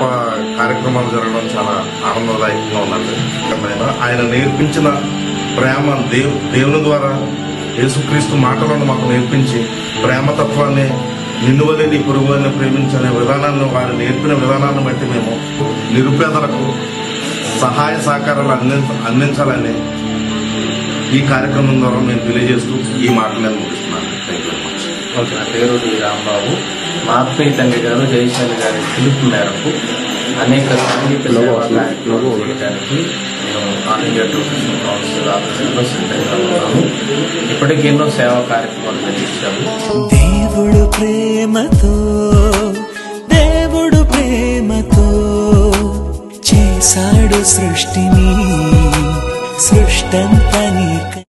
గొప్ప కార్యక్రమాలు జరగడం చాలా ఆనందదాయకంగా ఉందండి ఆయన ఆయన నేర్పించిన ప్రేమ దేవు దేవుని ద్వారా యేసుక్రీస్తు మాటలను మాకు నేర్పించి ప్రేమతత్వాన్ని నిన్ను వలె నీ పురుగు అని ప్రేమించనే విధానాన్ని వారు నేర్పిన విధానాన్ని బట్టి మేము నిరుపేదలకు సహాయ సహకారాలు అందించ అందించాలని ఈ కార్యక్రమం ద్వారా నేను తెలియజేస్తూ ఈ మాటలు నేను ముగిస్తున్నాను thank you very much okay నా పేరు డి రాంబాబు మా ఆత్మీయ తండ్రి గారు జయశాలి గారి పిలుపు మేరకు అనేక సంగీత సేవా కార్యక్రమాలు చేయడానికి నేను ఆల్ ఇండియా టూరిజం కౌన్సిల్ ఆఫీసులో సిద్ధంగా ఉన్నాను ఇప్పటికి ఎన్నో సేవా కార్యక్రమాలు జరిగించాము దేవుడు ప్రేమతో దేవుడు ప్రేమతో చేశాడు సృష్టిని సృష్టంతా నీక